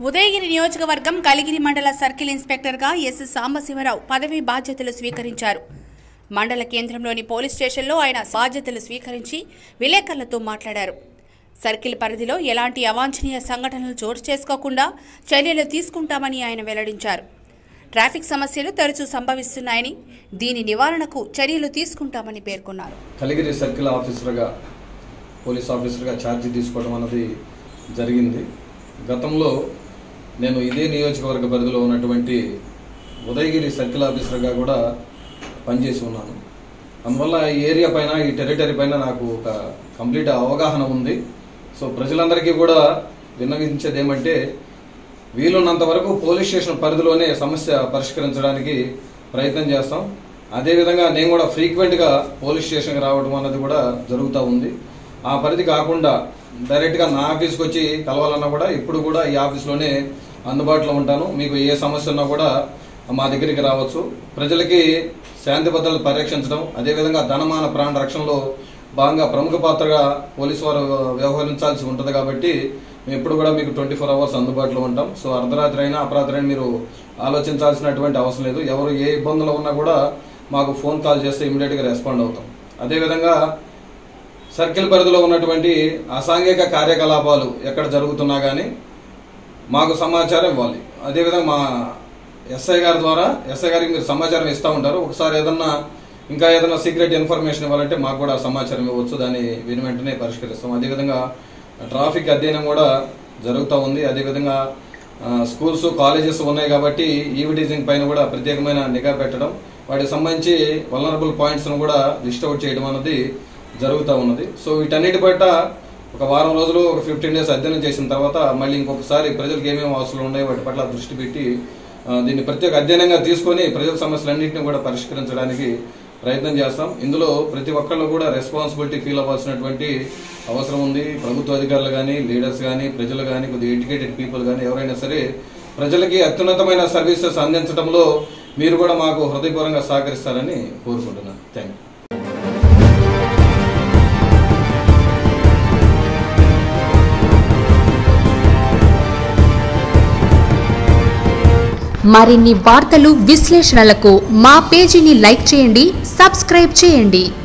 ఉదయగిరి నియోజకవర్గం కలిగిరి మండల circle ఇన్స్పెక్టర్గా yes Sambasivarao పదవి బాధ్యతలు స్వీకరించారు మండల కేంద్రంలోని పోలీస్ స్టేషన్లో ఆయన బాధ్యతలు స్వీకరించి విలేకరులతో మాట్లాడారు సర్కిల్ పరిధిలో ఎలాంటి అవాంఛనీయ సంఘటనలు చోటు చేసుకోకుండా చర్యలు తీసుకుంటామని ఆయన వెల్లడించారు ట్రాఫిక్ సమస్యలు తరచూ సంభవిస్తున్నాయని దీని నివారణకు చర్యలు తీసుకుంటామని పేర్కొన్నారు కలిగిరి సర్కిల్ ఆఫీసర్గా పోలీస్ ఆఫీసర్గా ఛార్జీ తీసుకోవడం అన్నది జరిగింది గతంలో నేను ఇదే నియోజకవర్గ పరిధిలో ఉన్నటువంటి ఉదయగిరి సర్కిల్ ఆఫీసర్గా కూడా పనిచేసి ఉన్నాను అందువల్ల ఈ ఏరియా పైన ఈ టెరిటరీ పైన నాకు ఒక కంప్లీట్ అవగాహన ఉంది సో ప్రజలందరికీ కూడా విన్నవించేది ఏమంటే వీలున్నంత వరకు పోలీస్ స్టేషన్ పరిధిలోనే సమస్య పరిష్కరించడానికి ప్రయత్నం చేస్తాం అదేవిధంగా నేను కూడా ఫ్రీక్వెంట్గా పోలీస్ స్టేషన్కి రావడం అన్నది కూడా జరుగుతూ ఉంది ఆ పరిధి కాకుండా డైరెక్ట్గా నా ఆఫీస్కి వచ్చి కలవాలన్నా కూడా ఇప్పుడు కూడా ఈ ఆఫీస్లోనే అందుబాటులో ఉంటాను మీకు ఏ సమస్య ఉన్నా కూడా మా దగ్గరికి రావచ్చు ప్రజలకి శాంతి భద్రతలు పరిరక్షించడం అదేవిధంగా ధనమాన ప్రాణ రక్షణలో భాగంగా ప్రముఖ పాత్రగా పోలీసు వారు వ్యవహరించాల్సి ఉంటుంది కాబట్టి మేము ఎప్పుడు కూడా మీకు ట్వంటీ ఫోర్ అవర్స్ అందుబాటులో ఉంటాం సో అర్ధరాత్రి అయినా అపరాత్రి అయినా మీరు ఆలోచించాల్సినటువంటి అవసరం లేదు ఎవరు ఏ ఇబ్బందులు ఉన్నా కూడా మాకు ఫోన్ కాల్ చేస్తే ఇమీడియట్గా రెస్పాండ్ అవుతాం అదేవిధంగా సర్కిల్ పరిధిలో ఉన్నటువంటి అసాంఘిక కార్యకలాపాలు ఎక్కడ జరుగుతున్నా కానీ మాకు సమాచారం ఇవ్వాలి అదేవిధంగా మా ఎస్ఐ గారి ద్వారా ఎస్ఐ గారికి మీరు సమాచారం ఇస్తూ ఉంటారు ఒకసారి ఏదన్నా ఇంకా ఏదైనా సీక్రెట్ ఇన్ఫర్మేషన్ ఇవ్వాలంటే మాకు కూడా సమాచారం ఇవ్వచ్చు దాన్ని విని వెంటనే పరిష్కరిస్తాం అదేవిధంగా ట్రాఫిక్ అధ్యయనం కూడా జరుగుతూ ఉంది అదేవిధంగా ఆ, స్కూల్స్ కాలేజెస్ ఉన్నాయి కాబట్టి ఈవిటీజింగ్ పైన కూడా ప్రత్యేకమైన నిఘా పెట్టడం వాటికి సంబంధించి వలనరబుల్ పాయింట్స్ను కూడా లిస్ట్ అవుట్ చేయడం అన్నది జరుగుతూ ఉన్నది సో వీటన్నిటి పట్ల ఒక వారం రోజులు ఒక ఫిఫ్టీన్ డేస్ అధ్యయనం చేసిన తర్వాత మళ్ళీ ఇంకొకసారి ప్రజలకు ఏమేమి అవసరాలు ఉన్నాయో వాటి పట్ల దృష్టి పెట్టి ఆ, దీన్ని ప్రత్యేక అధ్యయనంగా తీసుకొని ప్రజల సమస్యలన్నింటినీ కూడా పరిష్కరించడానికి ప్రయత్నం చేస్తాం ఇందులో ప్రతి ఒక్కళ్ళు కూడా రెస్పాన్సిబిలిటీ ఫీల్ అవ్వాల్సినటువంటి అవసరం ఉంది ప్రభుత్వ అధికారులు కానీ లీడర్స్ కానీ ప్రజలు కానీ కొద్దిగా ఎడ్యుకేటెడ్ పీపుల్ కానీ ఎవరైనా సరే ప్రజలకి అత్యున్నతమైన సర్వీసెస్ అందించడంలో మీరు కూడా మాకు హృదయపూర్వకంగా సహకరిస్తారని కోరుకుంటున్నాను థ్యాంక్ యూ మరిన్ని వార్తలు విశ్లేషణలకు మా పేజీని లైక్ చేయండి సబ్స్క్రైబ్ చేయండి